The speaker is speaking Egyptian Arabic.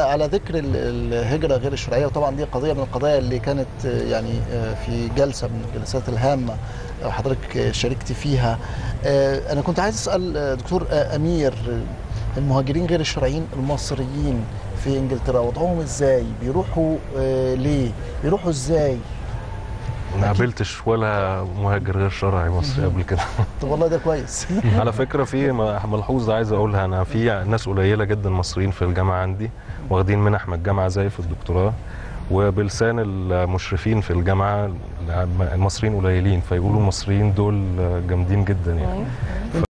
على ذكر ال- الهجره غير الشرعيه وطبعا دي قضيه من القضايا اللي كانت آه، يعني آه، في جلسه من الجلسات الهامه آه، حضرتك آه، شاركت فيها آه، انا كنت عايز اسال آه، دكتور آه، امير آه، المهاجرين غير الشرعيين المصريين في انجلترا وضعهم ازاي بيروحوا آه، ليه بيروحوا ازاي ما قابلتش ولا مهاجر غير شرعي مصري قبل كده طب والله ده كويس على فكره في م- ملحوظه عايز اقولها انا في ناس قليله جدا مصريين في الجامعه عندي واخدين منح من الجامعه زي في الدكتوراه وبلسان المشرفين في الجامعه المصريين قليلين فيقولوا المصريين دول جامدين جدا يعني